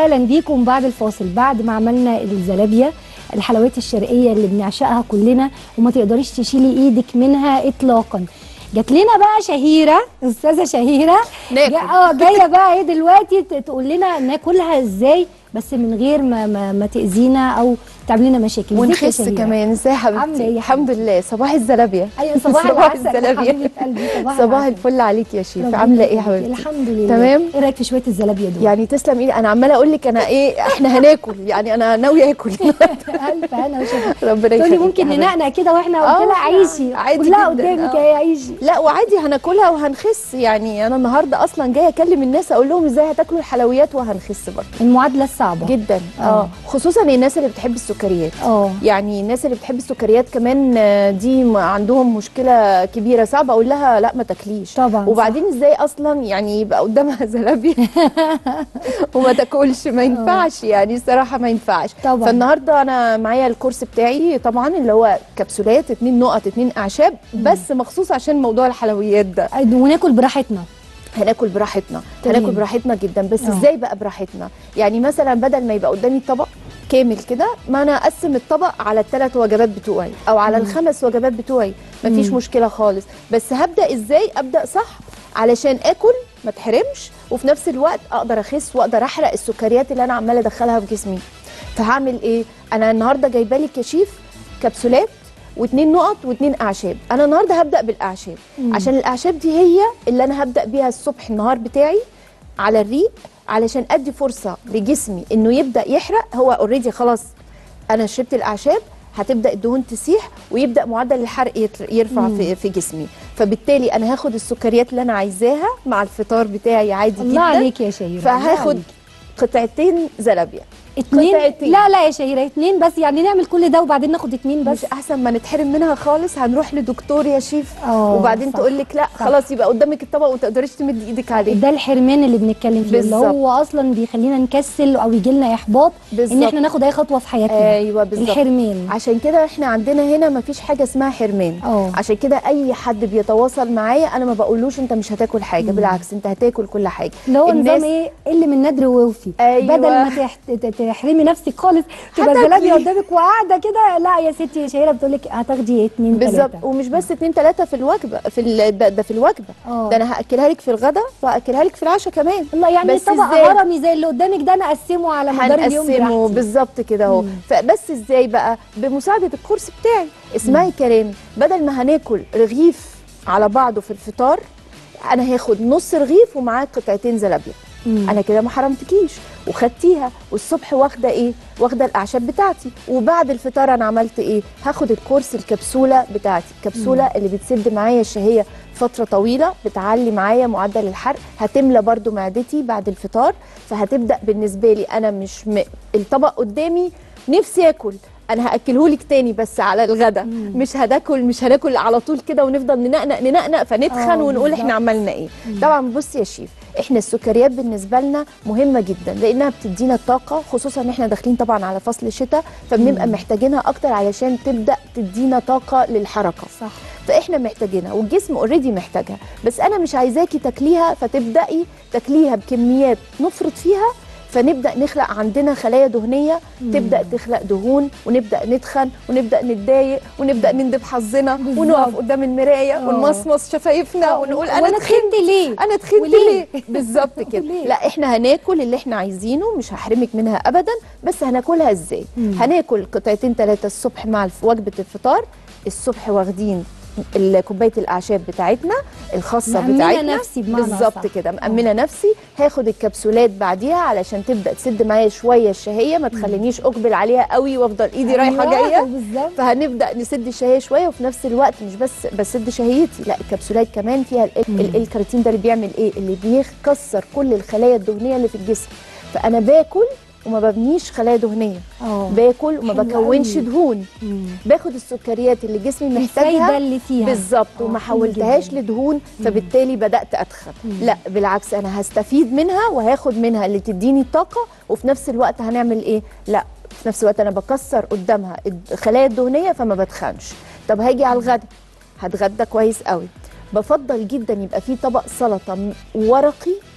وسهلا بيكم بعد الفاصل بعد ما عملنا الزلابيه الحلويات الشرقيه اللي بنعشقها كلنا وما تقدريش تشيلي ايدك منها اطلاقا جات لنا بقى شهيره استاذه شهيره ناكل. جا- اه جايه بقى ايه دلوقتي ت- تقول لنا ناكلها ازاي بس من غير ما ما, ما تاذينا او تعمل لنا مشاكل ازيك يا ونخس شهيرة؟ كمان ازاي يا عاملة حبيبتي إيه يا الحمد لله صباح الزلابيه ايوه صباح العسل يا الزلابيه حبيبه قلبي صباح صباح العسل. الفل عليك يا شيف ربنا عامله ايه يا يخليكي. حبيبتي الحمد لله تمام؟ ايه رايك في شويه الزلابيه دول يعني تسلم ايدي انا عماله اقول لك انا ايه احنا هناكل يعني انا ناويه اكل الف انا وشفا ربنا تقولي يخليك ممكن يا حبيبتي. ننقنق كده واحنا آه، قلت لها عيشي عادي كلها جداً، قدامك آه. اهي عيشي لا وعادي هناكلها وهنخس يعني انا النهارده اصلا جايه اكلم الناس اقول لهم ازاي هتاكلوا الحلويات وهنخس برضه المعادله الصعبه جدا آه. اه خصوصا الناس اللي بتحب السكريات اه يعني الناس اللي بتحب السكريات كمان آه، دي م- عندهم مشكله كبيره صعب اقول لها لا ما تاكليش طبعا وبعدين ازاي اصلا يعني يبقى قدامها زلابيه وما تاكلش ما ينفعش يعني الصراحه ما ينفعش طبعا. فالنهارده انا معايا الكورس بتاعي طبعا اللي هو كبسولات اتنين نقط اتنين اعشاب بس مخصوص عشان موضوع الحلويات ده صح. وناكل براحتنا هناكل براحتنا تمام. هناكل براحتنا جدا بس آه. ازاي بقى براحتنا يعني مثلا بدل ما يبقى قدامي طبق كامل كده ما انا اقسم الطبق على الثلاث وجبات بتوعي او على مم. الخمس وجبات بتوعي مفيش مم. مشكله خالص بس هبدا ازاي ابدا صح علشان اكل ما اتحرمش وفي نفس الوقت اقدر اخس واقدر احرق السكريات اللي انا عماله ادخلها في جسمي فهعمل ايه انا النهارده جايبه لي كشيف كبسولات واتنين نقط واتنين اعشاب انا النهارده هبدا بالاعشاب مم. عشان الاعشاب دي هي اللي انا هبدا بيها الصبح النهار بتاعي على الريق علشان ادي فرصه لجسمي انه يبدا يحرق هو اوريدي خلاص انا شربت الاعشاب هتبدا الدهون تسيح ويبدا معدل الحرق يتر- يرفع مم. في, في جسمي فبالتالي انا هاخد السكريات اللي انا عايزاها مع الفطار بتاعي عادي الله جدا عليك يا شهيره الله فهاخد عليك. قطعتين زلابيا اتنين قطعتين. لا لا يا شهيره اتنين بس يعني نعمل كل ده وبعدين ناخد اتنين بس مش احسن ما نتحرم منها خالص هنروح لدكتور يا شيف اه وبعدين صح. تقول لك لا صح. خلاص يبقى قدامك الطبق وما تقدريش تمدي ايدك عليه ده الحرمان اللي بنتكلم فيه اللي بالظبط. هو اصلا بيخلينا نكسل او يجي لنا احباط ان بالظبط. احنا ناخد اي خطوه في حياتنا ايوه بالظبط الحرمان عشان كده احنا عندنا هنا مفيش حاجه اسمها حرمان اه عشان كده اي حد بيتواصل معايا انا ما بقولوش انت مش هتاكل حاجه مم. بالعكس انت هتاكل كل حاجه اللي هو الناس- نظام ايه اللي من ندر ووفي أيوة. بدل ما تح... ت- تحرمي نفسك خالص تبقى هتاكلي. زلابيه قدامك وقاعده كده لا يا ستي شهيره بتقول لك هتاخدي اتنين بالظبط تلاته ومش بس اتنين تلاته في الوجبه في ال- ده, ده في الوجبه اه ده انا هاكلها لك في الغداء وهاكلها لك في العشاء كمان الله يعني بس طبق إزاي؟ هرمي زي اللي قدامك ده نقسمه على مدار اليوم هنقسمه براحتي. بالظبط كده اهو مم. فبس ازاي بقى بمساعده الكورس بتاعي اسمعي كلامي بدل ما هناكل رغيف على بعضه في الفطار انا هاخد نص رغيف ومعاه قطعتين زلابيه مم. انا كده ما حرمتكيش وخدتيها والصبح واخده ايه واخده الاعشاب بتاعتي وبعد الفطار انا عملت ايه هاخد الكورس الكبسوله بتاعتي الكبسوله اللي بتسد معايا الشهيه فتره طويله بتعلي معايا معدل الحرق هتملى برضو معدتي بعد الفطار فهتبدا بالنسبه لي انا مش م... الطبق قدامي نفسي اكل انا هاكلهولك تاني بس على الغدا مم. مش هناكل مش هناكل على طول كده ونفضل ننقنق ننقنق فنتخن آه، ونقول بالظبط. احنا عملنا ايه مم. طبعا بصي يا شيف احنا السكريات بالنسبه لنا مهمه جدا لانها بتدينا طاقه خصوصا ان احنا داخلين طبعا على فصل الشتاء فبنبقى مم. محتاجينها اكتر علشان تبدا تدينا طاقه للحركه صح فاحنا محتاجينها والجسم اوريدي محتاجها بس انا مش عايزاكي تاكليها فتبداي تاكليها بكميات نفرط فيها فنبدا نخلق عندنا خلايا دهنيه مم. تبدا تخلق دهون ونبدا نتخن ونبدا نتضايق ونبدا نندب حظنا بالظبط. ونقف قدام المرايه آه. ونمصمص شفايفنا ونقول انا وانا تخنت تخنت ليه انا تخنت وليه؟ ليه بالظبط كده وليه؟ لا احنا هناكل اللي احنا عايزينه مش هحرمك منها ابدا بس هناكلها ازاي مم. هناكل قطعتين ثلاثه الصبح مع الف- وجبه الفطار الصبح واخدين ال- كوبايه الاعشاب بتاعتنا الخاصه مأمنة بتاعتنا نفسي بمعنى بالظبط أصح. كده مأمنه نفسي هاخد الكبسولات بعديها علشان تبدا تسد معايا شويه الشهيه ما تخلينيش اقبل عليها قوي وافضل ايدي رايحه أيوة، جايه بالظبط فهنبدا نسد الشهيه شويه وفي نفس الوقت مش بس بسد شهيتي لا الكبسولات كمان فيها ال- مم. ال- الكرياتين ده اللي بيعمل ايه اللي بيكسر كل الخلايا الدهنيه اللي في الجسم فانا باكل وما ببنيش خلايا دهنيه اه باكل وما حلو بكونش قوي. دهون مم. باخد السكريات اللي جسمي الفايده محتاجها اللي فيها بالظبط آه، وما حلو حولتهاش جداً. لدهون فبالتالي بدات اتخن مم. لا بالعكس انا هستفيد منها وهاخد منها اللي تديني الطاقه وفي نفس الوقت هنعمل ايه لا في نفس الوقت انا بكسر قدامها الخلايا الدهنيه فما بتخنش طب هاجي على الغدا هتغدى كويس قوي بفضل جدا يبقى في طبق سلطه م- ورقي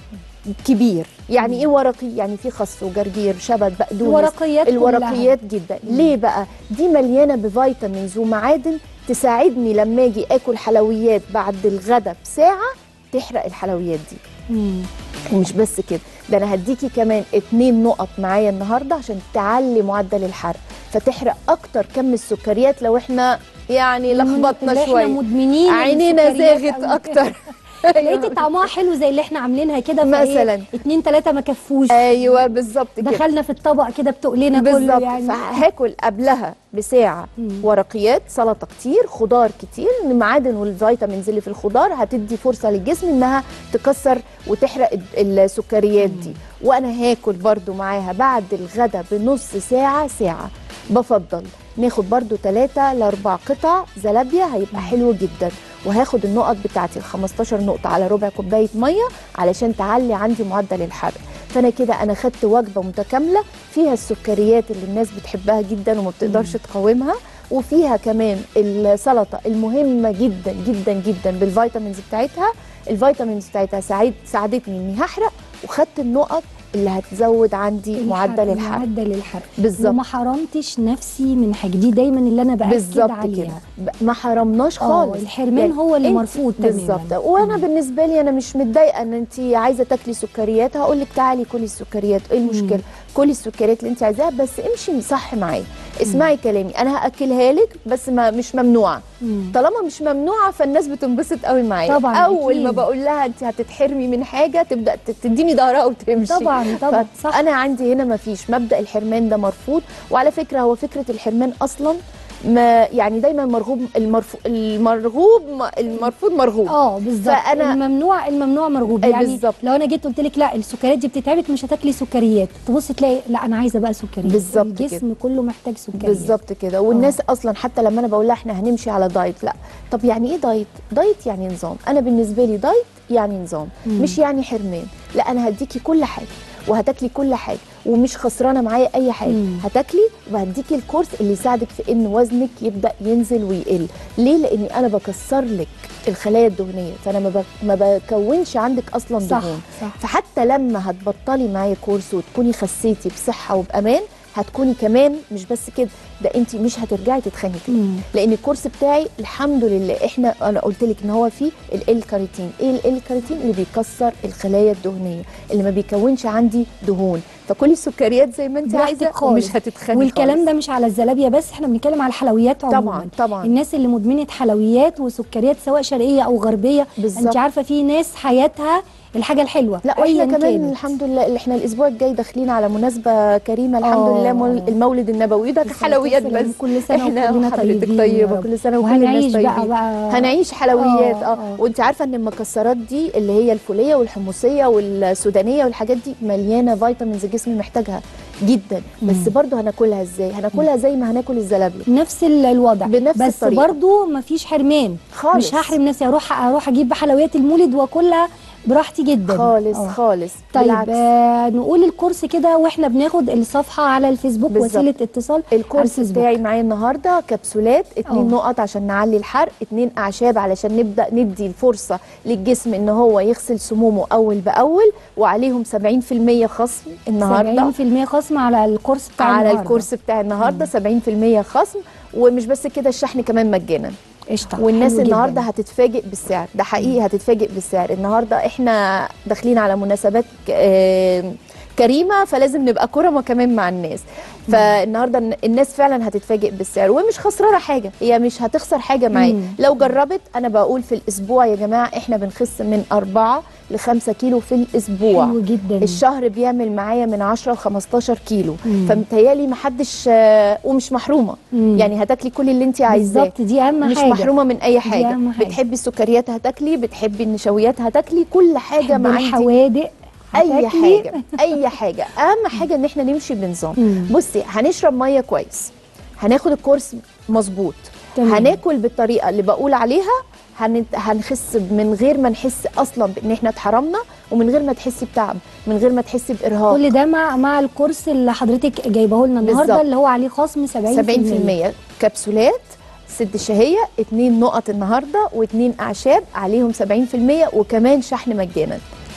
كبير يعني ايه ورقي يعني في خس وجرجير شبت بقدونس الورقيات الورقيات جدا ليه بقى دي مليانه بفيتامينز ومعادن تساعدني لما اجي اكل حلويات بعد الغداء بساعه تحرق الحلويات دي مم. ومش بس كده ده انا هديكي كمان اتنين نقط معايا النهارده عشان تعلي معدل الحرق فتحرق اكتر كم السكريات لو احنا يعني اللي لخبطنا احنا شويه مدمنين عينينا السكريات زاغت أوي. اكتر لقيتي طعمها حلو زي اللي احنا عاملينها كده فإيه، مثلاً. اتنين تلاته ما كفوش ايوه بالظبط كده دخلنا في الطبق كده بتقلنا كله بالظبط يعني فهاكل قبلها بساعه مم. ورقيات سلطه كتير خضار كتير المعادن والفيتامينز اللي في الخضار هتدي فرصه للجسم انها تكسر وتحرق ال- السكريات دي وانا هاكل برضو معاها بعد الغدا بنص ساعه ساعه بفضل ناخد برضو 3 ل 4 قطع زلابيا هيبقى حلو جدا وهاخد النقط بتاعتي ال 15 نقطه على ربع كوبايه ميه علشان تعلي عندي معدل الحرق فانا كده انا خدت وجبه متكامله فيها السكريات اللي الناس بتحبها جدا وما بتقدرش تقاومها وفيها كمان السلطه المهمه جدا جدا جدا بالفيتامينز بتاعتها الفيتامينز بتاعتها ساعد ساعدتني اني هحرق وخدت النقط اللي هتزود عندي معدل الحرق معدل الحرق بالظبط. وما حرمتش نفسي من حاجه دي دايما اللي انا باكد بالظبط كده عليها ب- ما حرمناش اه خالص الحرمان هو اللي انت- مرفوض تماما بالظبط وانا بالنسبه لي انا مش متضايقه ان انت عايزه تاكلي سكريات هقول لك تعالي كلي السكريات ايه المشكله كلي السكريات اللي انت عايزاها بس امشي صح معايا اسمعي كلامي انا هاكلها لك بس ما مش ممنوعه مم. طالما مش ممنوعه فالناس بتنبسط قوي معايا طبعاً، اول أكيد. ما بقول لها انت هتتحرمي من حاجه تبدا ت- تديني ظهرها وتمشي طبعا طبعا صح انا عندي هنا ما فيش مبدا الحرمان ده مرفوض وعلى فكره هو فكره الحرمان اصلا ما يعني دايما مرغوب المرفو المرغوب المرفوض مرغوب اه بالظبط فأنا- الممنوع الممنوع مرغوب أي يعني بالظبط. لو انا جيت قلت لك لا السكريات دي بتتعبك مش هتاكلي سكريات تبص تلاقي لا انا عايزه بقى سكريات بالظبط الجسم كله محتاج سكريات بالظبط كده والناس اصلا حتى لما انا بقول لها احنا هنمشي على دايت لا طب يعني ايه دايت دايت يعني نظام انا بالنسبه لي دايت يعني نظام مم. مش يعني حرمان لا انا هديكي كل حاجه وهتاكلي كل حاجه ومش خسرانه معايا اي حاجه مم. هتاكلي وهديكي الكورس اللي يساعدك في ان وزنك يبدا ينزل ويقل ليه لاني انا بكسر لك الخلايا الدهنيه فانا ما بك- ما بكونش عندك اصلا صح دهون صح فحتى لما هتبطلي معايا كورس وتكوني خسيتي بصحه وبامان هتكوني كمان مش بس كده ده انت مش هترجعي تتخني تاني مم. لان الكورس بتاعي الحمد لله احنا انا قلت لك ان هو فيه ال كاريتين ايه ال كاريتين اللي بيكسر الخلايا الدهنيه اللي ما بيكونش عندي دهون فكلي السكريات زي ما انت براحتك عايزه خالص. ومش هتتخني والكلام خالص. ده مش على الزلابيه بس احنا بنتكلم على الحلويات عموما طبعا طبعا الناس اللي مدمنه حلويات وسكريات سواء شرقيه او غربيه بالظبط. انت عارفه في ناس حياتها الحاجه الحلوه لا أياً واحنا كمان كانت. الحمد لله اللي احنا الاسبوع الجاي داخلين على مناسبه كريمه الحمد آه. لله مول- المولد النبوي ده بالظبط. حلويات تسلم. بس كل سنه احنا وكلنا وحضرتك طيبين يا طيبه رب. كل سنه وكل وهنعيش الناس بقى طيبين بقى هنعيش حلويات آه، اه, آه. وانت عارفه ان المكسرات دي اللي هي الفوليه والحمصيه والسودانيه والحاجات دي مليانه فيتامينز الجسم محتاجها جدا بس مم. برضو هناكلها ازاي هناكلها زي ما هناكل الزلابيه نفس ال- الوضع بنفس بس الطريقة. برضو مفيش حرمان خالص مش هحرم نفسي اروح اروح اجيب حلويات المولد واكلها براحتي جدا خالص آه. خالص طيب بالعكس. آه نقول الكورس كده واحنا بناخد الصفحه على الفيسبوك بالظبط. وسيله اتصال على الكورس الفيسبوك. بتاعي معايا النهارده كبسولات اتنين أوه. نقط عشان نعلي الحرق اتنين اعشاب علشان نبدا ندي الفرصه للجسم ان هو يغسل سمومه اول باول وعليهم 70% خصم النهارده 70% خصم على الكورس بتاع على النهاردة. الكورس بتاع النهارده 70% خصم ومش بس كده الشحن كمان مجانا قشطه والناس حلو جداً. النهارده هتتفاجئ بالسعر ده حقيقي هتتفاجئ بالسعر النهارده احنا داخلين على مناسبات ك- آه، كريمه فلازم نبقى كرمه كمان مع الناس فالنهارده الن- الناس فعلا هتتفاجئ بالسعر ومش خسرانه حاجه هي مش هتخسر حاجه معايا مم. لو جربت انا بقول في الاسبوع يا جماعه احنا بنخس من 4 ل 5 كيلو في الاسبوع حلو جدا الشهر بيعمل معايا من 10 ل 15 كيلو مم. فمتهيالي محدش آه، ومش محرومه مم. يعني هتاكلي كل اللي انت عايزاه بالظبط دي اهم مش حاجه محرومه من اي حاجه أهم حاجة. بتحبي السكريات هتاكلي بتحبي النشويات هتاكلي كل حاجه حب معاكي الحوادق اي هتاكلي. حاجه اي حاجه اهم حاجه ان احنا نمشي بنظام مم. بصي هنشرب ميه كويس هناخد الكورس مظبوط تمام. هناكل بالطريقه اللي بقول عليها هنت... هنخس من غير ما نحس اصلا بان احنا اتحرمنا ومن غير ما تحسي بتعب من غير ما تحسي بارهاق كل ده مع مع الكورس اللي حضرتك جايبه لنا النهارده بالظبط. اللي هو عليه خصم 70% 70% كبسولات سد الشهية اتنين نقط النهاردة واتنين أعشاب عليهم 70% وكمان شحن مجانا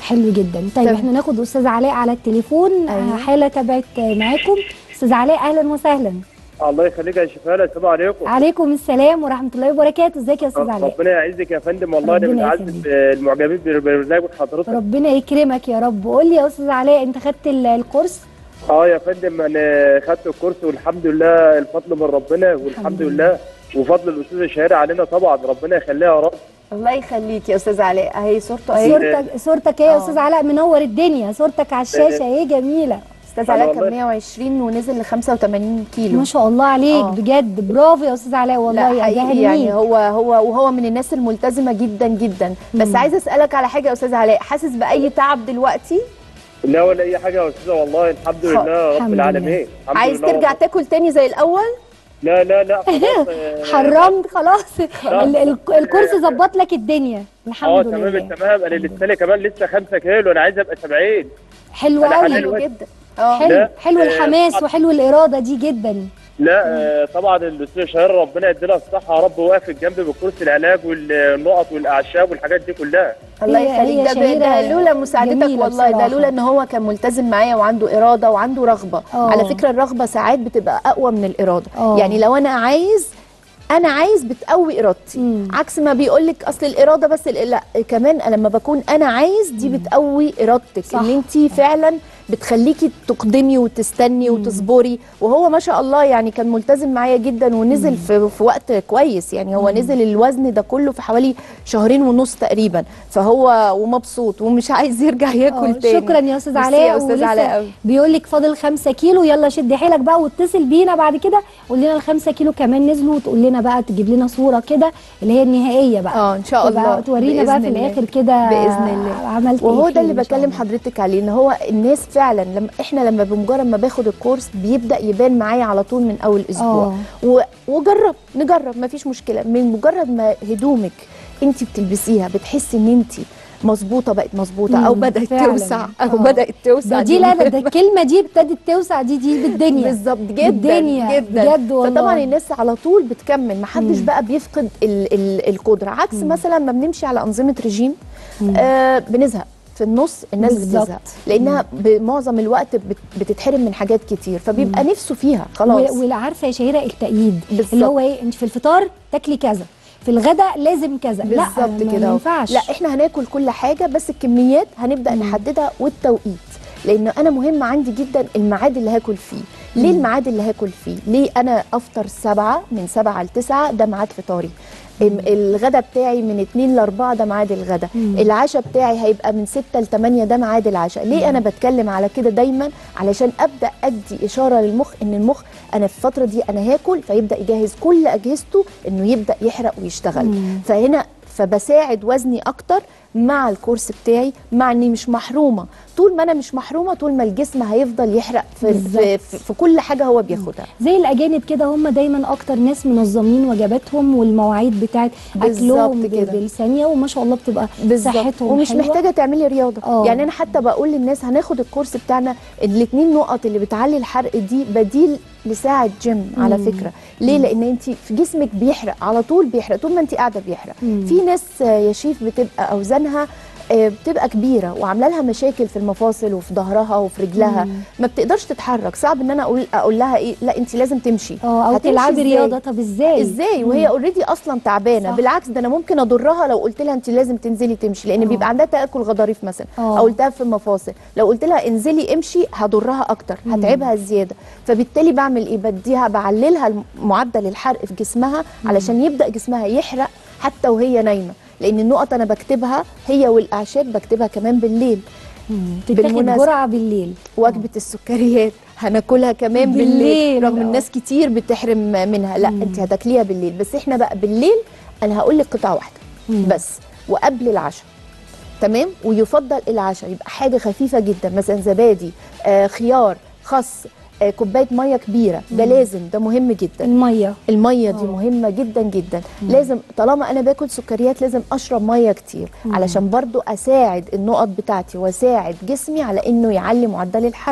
حلو جدا طيب تمام. احنا ناخد استاذ علاء على التليفون أيوة. آه، حاله تابعت آه، معاكم استاذ علاء اهلا وسهلا الله يخليك يا شفاله السلام عليكم عليكم السلام ورحمه الله وبركاته ازيك يا استاذ علاء ربنا يعزك يا فندم والله انا من ربنا اعز يخليك. المعجبين بالبرنامج حضرتك ربنا يكرمك يا رب قول لي يا استاذ علاء انت خدت ال- الكورس اه يا فندم انا خدت الكورس والحمد لله الفضل من ربنا الحمد والحمد لله وفضل الاستاذه شهيره علينا طبعا ربنا يخليها يا رب الله يخليك يا استاذ علاء اهي صورته اهي صورتك صورتك ايه يا آه. استاذ علاء منور الدنيا صورتك على الشاشه ايه جميله استاذ أنا علاء كان والله- 120 ونزل ل 85 كيلو ما شاء الله عليك آه. بجد برافو يا استاذ علاء والله لا يا حقيقي جاهل يعني مين. هو هو وهو من الناس الملتزمه جدا جدا بس مم. عايزه اسالك على حاجه يا استاذ علاء حاسس باي تعب دلوقتي لا ولا اي حاجه يا استاذه والله الحمد خ- لله الحمد رب لله. العالمين الحمد عايز لله ترجع والله. تاكل تاني زي الاول لا لا لا خلاص آه، حرمت خلاص ال- ال- الكورس ظبط لك الدنيا اه الحمد تمام لله تمام انا لسه لي كمان لسه 5 كيلو انا عايز ابقى 70 حلو أنا قوي حلو. حلو جدا اه حلو لا، حلو آه، الحماس طبعاً. وحلو الاراده دي جدا لا آه، طبعا الاستاذ شهير ربنا يديلها الصحه يا رب واقف جنبي بكرسي العلاج والنقط والاعشاب والحاجات دي كلها الله هي- يخليك هي ده, شهيرة ده لولا مساعدتك جميلة والله ده بصراحة. لولا ان هو كان ملتزم معايا وعنده اراده وعنده رغبه آه. على فكره الرغبه ساعات بتبقى اقوى من الاراده آه. يعني لو انا عايز انا عايز بتقوي ارادتي مم. عكس ما بيقول لك اصل الاراده بس ال- لا كمان لما بكون انا عايز دي بتقوي ارادتك صح. ان انت فعلا بتخليكي تقدمي وتستني وتصبري وهو ما شاء الله يعني كان ملتزم معايا جدا ونزل في, في وقت كويس يعني هو نزل الوزن ده كله في حوالي شهرين ونص تقريبا فهو ومبسوط ومش عايز يرجع آه، ياكل تاني شكرا يا استاذ ميرسي علاء يا استاذ علاء قوي بيقول لك فاضل 5 كيلو يلا شد حيلك بقى واتصل بينا بعد كده قول لنا ال 5 كيلو كمان نزلوا وتقول لنا بقى تجيب لنا صوره كده اللي هي النهائيه بقى اه ان شاء تبقى الله تورينا بقى بإذن في الله. الاخر كده باذن الله عملت وهو إيه ده اللي فيه إن شاء بكلم الله. حضرتك عليه ان هو الناس فعلا لما احنا لما بمجرد ما باخد الكورس بيبدا يبان معايا على طول من اول اسبوع و- وجرب نجرب ما فيش مشكله من مجرد ما هدومك انت بتلبسيها بتحسي ان انت مظبوطه بقت مظبوطه او مم، بدات فعلاً. توسع او آه. بدات توسع ده دي لا ده, ده الكلمه دي ابتدت توسع دي دي بالدنيا بالظبط جدا بالدنيا، جدا بجد والله. فطبعا الناس على طول بتكمل محدش مم. بقى بيفقد ال ال القدره عكس مم. مثلا ما بنمشي على انظمه رجيم مم. آه بنزهق في النص الناس بالظبط. بتزهق لانها بمعظم الوقت بت- بتتحرم من حاجات كتير فبيبقى نفسه فيها خلاص و- والعارفه يا شهيره التأييد بالظبط. اللي هو ايه انت في الفطار تاكلي كذا في الغداء لازم كذا لا بالظبط ما- كده ما أهو. ينفعش لا احنا هناكل كل حاجه بس الكميات هنبدا مم. نحددها والتوقيت لان انا مهم عندي جدا الميعاد اللي هاكل فيه ليه الميعاد اللي هاكل فيه ليه انا افطر سبعة من سبعة لتسعة ده ميعاد فطاري ام- الغدا بتاعي من 2 ل 4 ده ميعاد الغدا مم. العشاء بتاعي هيبقى من 6 ل 8 ده ميعاد العشاء ليه انا بتكلم على كده دايما علشان ابدا ادي اشاره للمخ ان المخ انا في الفتره دي انا هاكل فيبدا يجهز كل اجهزته انه يبدا يحرق ويشتغل مم. فهنا فبساعد وزني اكتر مع الكورس بتاعي مع اني مش محرومه طول ما انا مش محرومه طول ما الجسم هيفضل يحرق في, بالظبط. في, في, في كل حاجه هو بياخدها زي الاجانب كده هم دايما اكتر ناس منظمين وجباتهم والمواعيد بتاعت بالظبط اكلهم ب- كده. بالثانيه وما شاء الله بتبقى بالظبط صحتهم ومش حلوة. محتاجه تعملي رياضه آه. يعني انا حتى بقول للناس هناخد الكورس بتاعنا الاثنين نقط اللي بتعلي الحرق دي بديل لساعه جيم على مم. فكره ليه لان انت في جسمك بيحرق على طول بيحرق طول ما انت قاعده بيحرق مم. في ناس آه، يا شيف بتبقى اوزانها آه، بتبقى كبيره وعامله لها مشاكل في المفاصل وفي ظهرها وفي رجلها مم. ما بتقدرش تتحرك صعب ان انا اقول اقول لها ايه لا انت لازم تمشي اه او هتمشي تلعبي إزاي؟ رياضه طب ازاي ازاي مم. وهي اوريدي اصلا تعبانه صح. بالعكس ده انا ممكن اضرها لو قلت لها انت لازم تنزلي تمشي لان آه. بيبقى عندها تاكل غضاريف مثلا آه. او التهاب في المفاصل لو قلت لها انزلي امشي هضرها اكتر مم. هتعبها زياده فبالتالي بعمل ايه بديها بعللها معدل الحرق في جسمها علشان يبدا جسمها يحرق حتى وهي نايمه لان النقط انا بكتبها هي والاعشاب بكتبها كمان بالليل مم. تتاخد بالمناسبة. جرعه بالليل وجبه السكريات هناكلها كمان بالليل, بالليل، رغم آه. الناس كتير بتحرم منها لا مم. انت هتاكليها بالليل بس احنا بقى بالليل انا هقول لك قطعه واحده مم. بس وقبل العشاء تمام ويفضل العشاء يبقى حاجه خفيفه جدا مثلا زبادي آه خيار خس آه كوبايه ميه كبيره ده مم. لازم ده مهم جدا الميه الميه دي آه. مهمه جدا جدا مم. لازم طالما انا باكل سكريات لازم اشرب ميه كتير مم. علشان برضو اساعد النقط بتاعتي واساعد جسمي على انه يعلي معدل الحرق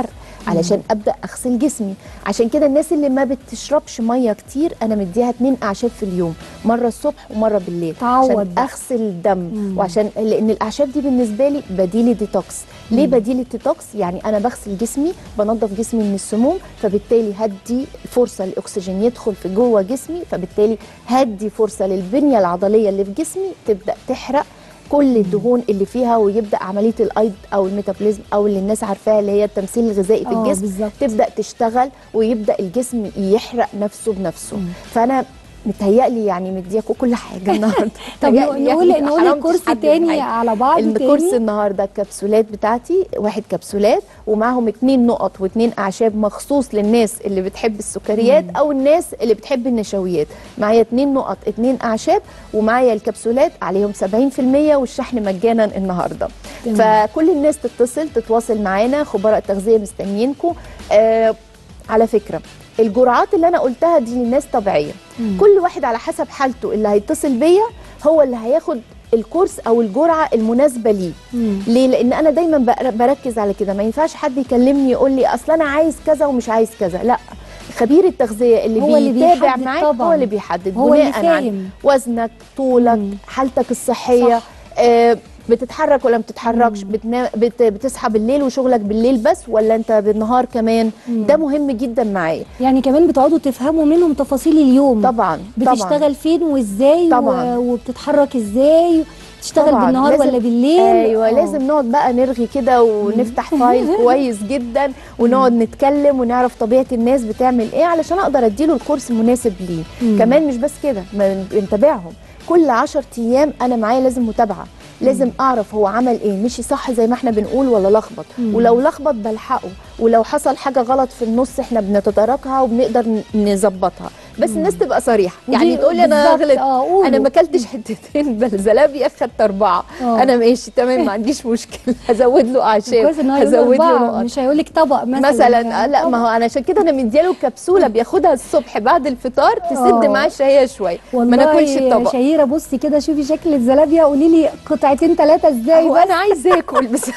علشان ابدا اغسل جسمي عشان كده الناس اللي ما بتشربش ميه كتير انا مديها اتنين اعشاب في اليوم مره الصبح ومره بالليل تعوض عشان بقى. اغسل الدم مم. وعشان لان الاعشاب دي بالنسبه لي بديل الديتوكس ليه بديل الديتوكس يعني انا بغسل جسمي بنظف جسمي من السموم فبالتالي هدي فرصه الاكسجين يدخل في جوه جسمي فبالتالي هدي فرصه للبنيه العضليه اللي في جسمي تبدا تحرق كل الدهون اللي فيها ويبدا عمليه الايض او الميتابوليزم او اللي الناس عارفاها اللي هي التمثيل الغذائي في آه، الجسم بالظبط. تبدا تشتغل ويبدا الجسم يحرق نفسه بنفسه مم. فانا متهيألي يعني مدياكوا كل حاجه النهارده طب متهيألي نقول يعني نقول حرمتش الكورس حد تاني بحاجة. على بعض الكورس تاني النهارده الكبسولات بتاعتي واحد كبسولات ومعاهم اتنين نقط واتنين اعشاب مخصوص للناس اللي بتحب السكريات مم. او الناس اللي بتحب النشويات معايا اتنين نقط اتنين اعشاب ومعايا الكبسولات عليهم 70% والشحن مجانا النهارده تمام. فكل الناس تتصل تتواصل معانا خبراء التغذيه مستنيينكم آه على فكره الجرعات اللي انا قلتها دي للناس طبيعيه مم. كل واحد على حسب حالته اللي هيتصل بيا هو اللي هياخد الكورس او الجرعه المناسبه ليه مم. ليه لان انا دايما بر- بركز على كده ما ينفعش حد يكلمني يقول لي اصل انا عايز كذا ومش عايز كذا لا خبير التغذيه اللي هو اللي بيتابع بيحدد معاك طبعاً. هو اللي بيحدد هو اللي بناء عن فاهم وزنك طولك مم. حالتك الصحيه صح. آه بتتحرك ولا ما بتتحركش مم. بتنام بت بتصحى بالليل وشغلك بالليل بس ولا انت بالنهار كمان مم. ده مهم جدا معايا يعني كمان بتقعدوا تفهموا منهم تفاصيل اليوم طبعا طبعا بتشتغل فين وازاي طبعاً. و- وبتتحرك ازاي تشتغل طبعاً. بالنهار لازم- ولا بالليل ايوه آه. لازم نقعد بقى نرغي كده ونفتح فايل كويس جدا ونقعد نتكلم ونعرف طبيعه الناس بتعمل ايه علشان اقدر اديله الكورس المناسب ليه مم. كمان مش بس كده ما بنتابعهم كل 10 ايام انا معايا لازم متابعه لازم اعرف هو عمل ايه مشي صح زي ما احنا بنقول ولا لخبط مم. ولو لخبط بلحقه ولو حصل حاجه غلط في النص احنا بنتداركها وبنقدر ن- نظبطها بس مم. الناس تبقى صريحه ودي يعني تقول لي انا بالظبط، غلطت آه، قولوا. انا ما اكلتش حتتين بلزلابيا خدت اربعه آه. انا ماشي تمام ما عنديش مشكله هزود له اعشاب كويس ان هو يقول هزود له أربعة، نقط مش هيقول لك طبق مثلا مثلا آه، لا ما هو انا عشان كده انا مدياله كبسوله بياخدها الصبح بعد الفطار تسد آه. معاه الشهيه شويه ما والله ناكلش يا الطبق شهيره بصي كده شوفي شكل الزلابيه قولي لي قطعتين ثلاثه ازاي هو بس انا عايزه اكل بس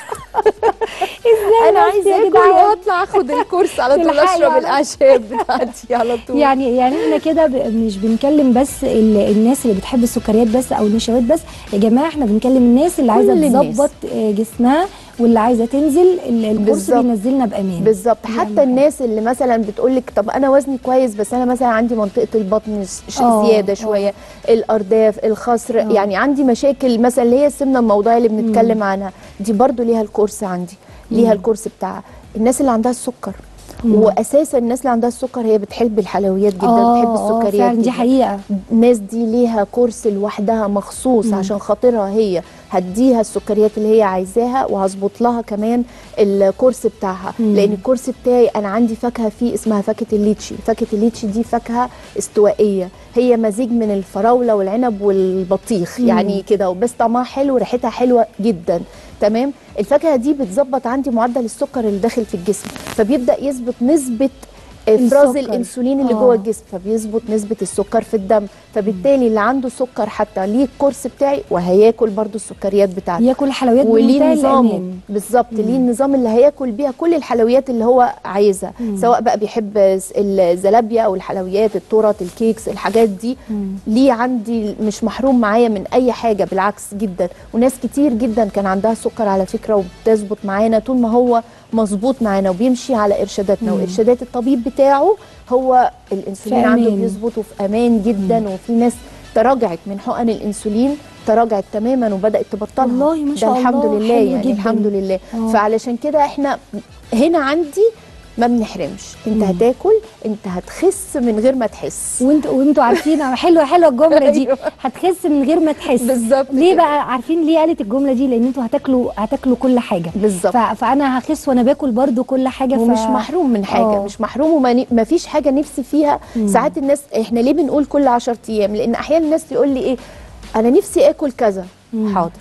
ازاي انا بس عايزه يا اكل جدعان؟ وهطلع اخد الكورس على طول تلحقي اشرب على- الاعشاب بتاعتي على طول يعني يعني احنا كده ب- مش بنكلم بس ال- الناس اللي بتحب السكريات بس او النشويات بس يا جماعه احنا بنكلم الناس اللي عايزه كل الناس. تظبط آه، جسمها واللي عايزه تنزل ال- الكورس بالظبط. بينزلنا بامان بالظبط دي أهم حتى حاجة. الناس اللي مثلا بتقول لك طب انا وزني كويس بس انا مثلا عندي منطقه البطن ش- ش- آه، زياده آه. شويه الارداف الخصر آه. يعني عندي مشاكل مثلا اللي هي السمنه الموضعيه اللي بنتكلم عنها دي برضو ليها الكورس عندي ليها مم. الكورس بتاعها الناس اللي عندها السكر مم. واساسا الناس اللي عندها السكر هي بتحب الحلويات جدا آه، بتحب آه، السكريات فعلا دي جداً. حقيقه الناس دي ليها كورس لوحدها مخصوص مم. عشان خاطرها هي هديها السكريات اللي هي عايزاها وهظبط لها كمان الكورس بتاعها مم. لان الكورس بتاعي انا عندي فاكهه فيه اسمها فاكهه الليتشي فاكهه الليتشي دي فاكهه استوائيه هي مزيج من الفراوله والعنب والبطيخ مم. يعني كده بس طعمها حلو ريحتها حلوه جدا تمام الفاكهه دي بتظبط عندي معدل السكر اللي داخل في الجسم فبيبدا يثبت نسبه افراز السكر. الانسولين اللي آه. جوه الجسم فبيظبط نسبه السكر في الدم فبالتالي اللي عنده سكر حتى ليه الكورس بتاعي وهياكل برضو السكريات بتاعتي ياكل حلويات وليه بمنتهى نظامه الامان بالظبط ليه النظام اللي هياكل بيها كل الحلويات اللي هو عايزها مم. سواء بقى بيحب الزلابيا او الحلويات التورت الكيكس الحاجات دي مم. ليه عندي مش محروم معايا من اي حاجه بالعكس جدا وناس كتير جدا كان عندها سكر على فكره وبتظبط معانا طول ما هو مظبوط معانا وبيمشي على ارشاداتنا مم. وارشادات الطبيب بتاعه هو الانسولين في عنده أمان. بيظبط وفي امان جدا وفي ناس تراجعت من حقن الانسولين تراجعت تماما وبدات تبطلها والله ما شاء ده الحمد الله، لله حلو يعني جداً. الحمد لله آه. فعلشان كده احنا هنا عندي ما بنحرمش انت مم. هتاكل انت هتخس من غير ما تحس وانتوا وانتوا عارفين حلوه حلوه الجمله دي أيوة. هتخس من غير ما تحس بالظبط ليه كده. بقى عارفين ليه قالت الجمله دي لان انتوا هتاكلوا هتاكلوا كل حاجه بالظبط ف... فانا هخس وانا باكل برضو كل حاجه ف... ومش محروم من حاجه آه. مش محروم وما ما فيش حاجه نفسي فيها مم. ساعات الناس احنا ليه بنقول كل 10 ايام لان احيانا الناس تقول لي ايه انا نفسي اكل كذا مم. حاضر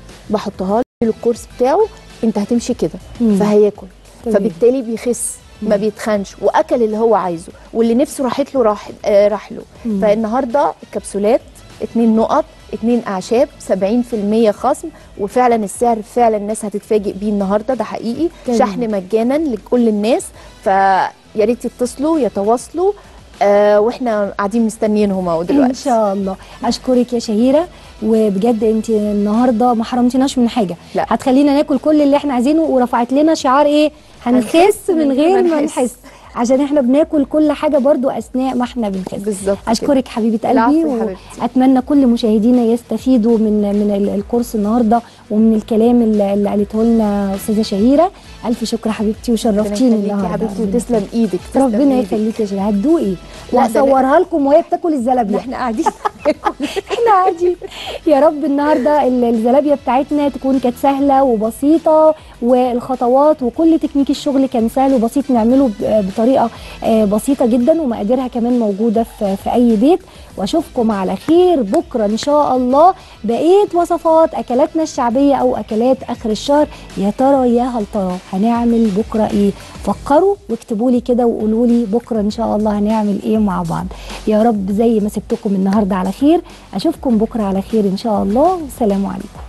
بحطها له الكورس بتاعه انت هتمشي كده مم. فهياكل تمام. فبالتالي بيخس ما بيتخنش واكل اللي هو عايزه واللي نفسه راحت له راح آه راح له مم. فالنهارده الكبسولات اتنين نقط اتنين اعشاب 70% خصم وفعلا السعر فعلا الناس هتتفاجئ بيه النهارده ده حقيقي تمام. شحن مجانا لكل الناس فيا ريت يتصلوا يتواصلوا آه واحنا قاعدين مستنيينهم اهو ان دلوقتي شاء الله اشكرك يا شهيره وبجد انت النهارده ما حرمتناش من حاجه لا. هتخلينا ناكل كل اللي احنا عايزينه ورفعت لنا شعار ايه هنخس من غير ما نحس عشان احنا بناكل كل حاجه برضو اثناء ما احنا بنخس بالظبط كده. اشكرك حبيبه العفو قلبي يا حبيبتي. واتمنى كل مشاهدينا يستفيدوا من من ال- الكورس النهارده ومن الكلام اللي اللي قالته لنا استاذه شهيره الف شكر حبيبتي وشرفتيني ربنا يخليكي النهارده يا حبيبتي ربنا وتسلم ايدك تسلم ربنا إيدك. يخليكي يا شهيره هتدوقي لا، ده- واصورها لكم وهي بتاكل ده الزلابيه احنا قاعدين احنا قاعدين يا رب النهارده ال- الزلابيه بتاعتنا تكون كانت سهله وبسيطه والخطوات وكل تكنيك الشغل كان سهل وبسيط نعمله ب- بطريقه آه، بسيطه جدا ومقاديرها كمان موجوده في في اي بيت واشوفكم على خير بكره ان شاء الله بقيه وصفات اكلاتنا الشعبيه او اكلات اخر الشهر يا ترى يا هل ترى هنعمل بكره ايه فكروا واكتبوا لي كده وقولوا لي بكره ان شاء الله هنعمل ايه مع بعض يا رب زي ما سبتكم النهارده على خير اشوفكم بكره على خير ان شاء الله والسلام عليكم